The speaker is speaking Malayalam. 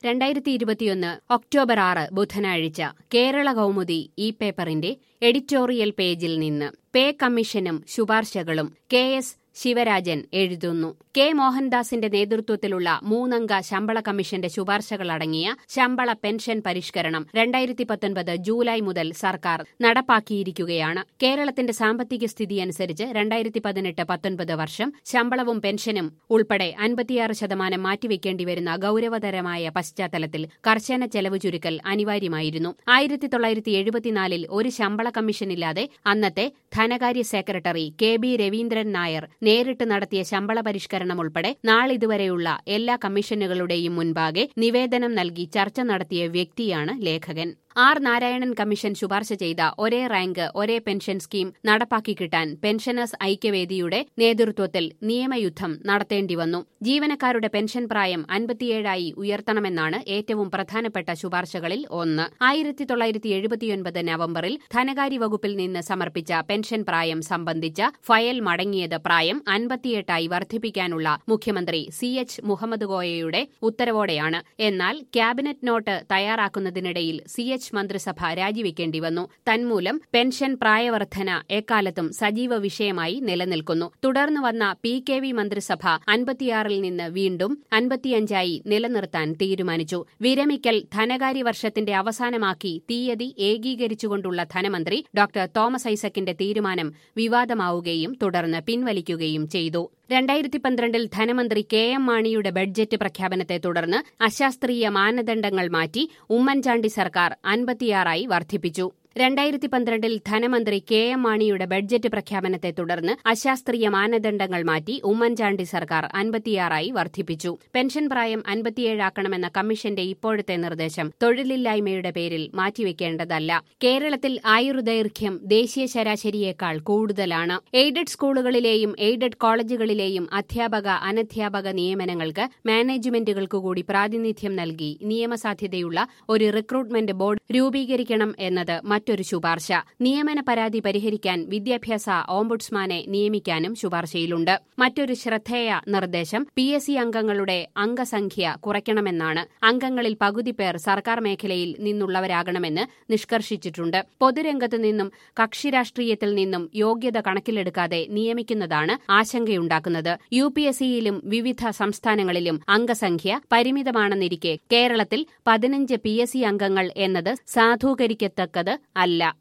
രണ്ടായിരത്തി ഇരുപത്തിയൊന്ന് ഒക്ടോബർ ആറ് ബുധനാഴ്ച കേരള കൗമുദി ഈ പേപ്പറിന്റെ എഡിറ്റോറിയൽ പേജിൽ നിന്ന് പേ കമ്മീഷനും ശുപാർശകളും കെ എസ് ശിവരാജൻ എഴുതുന്നു കെ മോഹൻദാസിന്റെ നേതൃത്വത്തിലുള്ള മൂന്നംഗ ശമ്പള കമ്മീഷന്റെ ശുപാർശകളടങ്ങിയ ശമ്പള പെൻഷൻ പരിഷ്കരണം രണ്ടായിരത്തി പത്തൊൻപത് ജൂലൈ മുതൽ സർക്കാർ നടപ്പാക്കിയിരിക്കുകയാണ് കേരളത്തിന്റെ സാമ്പത്തിക സ്ഥിതി അനുസരിച്ച് രണ്ടായിരത്തി പതിനെട്ട് പത്തൊൻപത് വർഷം ശമ്പളവും പെൻഷനും ഉൾപ്പെടെ അൻപത്തിയാറ് ശതമാനം മാറ്റിവെക്കേണ്ടി വരുന്ന ഗൌരവതരമായ പശ്ചാത്തലത്തിൽ കർശന ചെലവ് ചുരുക്കൽ അനിവാര്യമായിരുന്നു ആയിരത്തി തൊള്ളായിരത്തി എഴുപത്തിനാലിൽ ഒരു ശമ്പള കമ്മീഷനില്ലാതെ അന്നത്തെ ധനകാര്യ secretary K B Raveendran Nair നേരിട്ട് നടത്തിയ ശമ്പള പരിഷ്കരണം ഉൾപ്പെടെ നാളിതുവരെയുള്ള എല്ലാ കമ്മീഷനുകളുടെയും മുൻപാകെ നിവേദനം നൽകി ചർച്ച നടത്തിയ വ്യക്തിയാണ് ലേഖകൻ ആർ നാരായണൻ കമ്മീഷൻ ശുപാർശ ചെയ്ത ഒരേ റാങ്ക് ഒരേ പെൻഷൻ സ്കീം നടപ്പാക്കി കിട്ടാൻ പെൻഷനേഴ്സ് ഐക്യവേദിയുടെ നേതൃത്വത്തിൽ നിയമയുദ്ധം നടത്തേണ്ടി വന്നു ജീവനക്കാരുടെ പെൻഷൻ പ്രായം അൻപത്തിയേഴായി ഉയർത്തണമെന്നാണ് ഏറ്റവും പ്രധാനപ്പെട്ട ശുപാർശകളിൽ ഒന്ന് ആയിരത്തി തൊള്ളായിരത്തി എഴുപത്തിയൊൻപത് നവംബറിൽ ധനകാര്യ വകുപ്പിൽ നിന്ന് സമർപ്പിച്ച പെൻഷൻ പ്രായം സംബന്ധിച്ച ഫയൽ മടങ്ങിയത് പ്രായം അൻപത്തിയെട്ടായി വർദ്ധിപ്പിക്കാനുള്ള മുഖ്യമന്ത്രി സി എച്ച് മുഹമ്മദ് കോയയുടെ ഉത്തരവോടെയാണ് എന്നാൽ ക്യാബിനറ്റ് നോട്ട് തയ്യാറാക്കുന്നതിനിടയിൽ സി എച്ച് മന്ത്രിസഭ രാജിവെക്കേണ്ടി വന്നു തന്മൂലം പെൻഷൻ പ്രായവർദ്ധന എക്കാലത്തും സജീവ വിഷയമായി നിലനിൽക്കുന്നു തുടർന്ന് വന്ന പി കെ വി മന്ത്രിസഭ അൻപത്തിയാറിൽ നിന്ന് വീണ്ടും അൻപത്തിയഞ്ചായി നിലനിർത്താൻ തീരുമാനിച്ചു വിരമിക്കൽ ധനകാര്യ വർഷത്തിന്റെ അവസാനമാക്കി തീയതി ഏകീകരിച്ചുകൊണ്ടുള്ള ധനമന്ത്രി ഡോക്ടർ തോമസ് ഐസക്കിന്റെ തീരുമാനം വിവാദമാവുകയും തുടർന്ന് പിൻവലിക്കുകയും ചെയ്തു രണ്ടായിരത്തി പന്ത്രണ്ടിൽ ധനമന്ത്രി കെ എം മാണിയുടെ ബഡ്ജറ്റ് പ്രഖ്യാപനത്തെ തുടർന്ന് അശാസ്ത്രീയ മാനദണ്ഡങ്ങൾ മാറ്റി ഉമ്മൻചാണ്ടി സർക്കാർ അൻപത്തിയാറായി വർദ്ധിപ്പിച്ചു രണ്ടായിരത്തി പന്ത്രണ്ടിൽ ധനമന്ത്രി കെ എം മാണിയുടെ ബഡ്ജറ്റ് പ്രഖ്യാപനത്തെ തുടർന്ന് അശാസ്ത്രീയ മാനദണ്ഡങ്ങൾ മാറ്റി ഉമ്മൻചാണ്ടി സർക്കാർ അൻപത്തിയാറായി വർദ്ധിപ്പിച്ചു പെൻഷൻ പ്രായം അൻപത്തിയേഴാക്കണമെന്ന കമ്മീഷന്റെ ഇപ്പോഴത്തെ നിർദ്ദേശം തൊഴിലില്ലായ്മയുടെ പേരിൽ മാറ്റിവെക്കേണ്ടതല്ല കേരളത്തിൽ ആയുർദൈർഘ്യം ദേശീയ ശരാശരിയേക്കാൾ കൂടുതലാണ് എയ്ഡഡ് സ്കൂളുകളിലെയും എയ്ഡഡ് കോളേജുകളിലെയും അധ്യാപക അനധ്യാപക നിയമനങ്ങൾക്ക് മാനേജ്മെന്റുകൾക്കു കൂടി പ്രാതിനിധ്യം നൽകി നിയമസാധ്യതയുള്ള ഒരു റിക്രൂട്ട്മെന്റ് ബോർഡ് രൂപീകരിക്കണം എന്നത് മറ്റൊരു ശുപാർശ നിയമന പരാതി പരിഹരിക്കാൻ വിദ്യാഭ്യാസ ഓംബുഡ്സ്മാനെ നിയമിക്കാനും ശുപാർശയിലുണ്ട് മറ്റൊരു ശ്രദ്ധേയ നിർദ്ദേശം പി എസ് സി അംഗങ്ങളുടെ അംഗസംഖ്യ കുറയ്ക്കണമെന്നാണ് അംഗങ്ങളിൽ പകുതി പേർ സർക്കാർ മേഖലയിൽ നിന്നുള്ളവരാകണമെന്ന് നിഷ്കർഷിച്ചിട്ടുണ്ട് പൊതുരംഗത്തു നിന്നും കക്ഷി രാഷ്ട്രീയത്തിൽ നിന്നും യോഗ്യത കണക്കിലെടുക്കാതെ നിയമിക്കുന്നതാണ് ആശങ്കയുണ്ടാക്കുന്നത് യു പി എസ് സിയിലും വിവിധ സംസ്ഥാനങ്ങളിലും അംഗസംഖ്യ പരിമിതമാണെന്നിരിക്കെ കേരളത്തിൽ പതിനഞ്ച് പി എസ് സി അംഗങ്ങൾ എന്നത് സാധൂകരിക്കത്തക്കത് അല്ല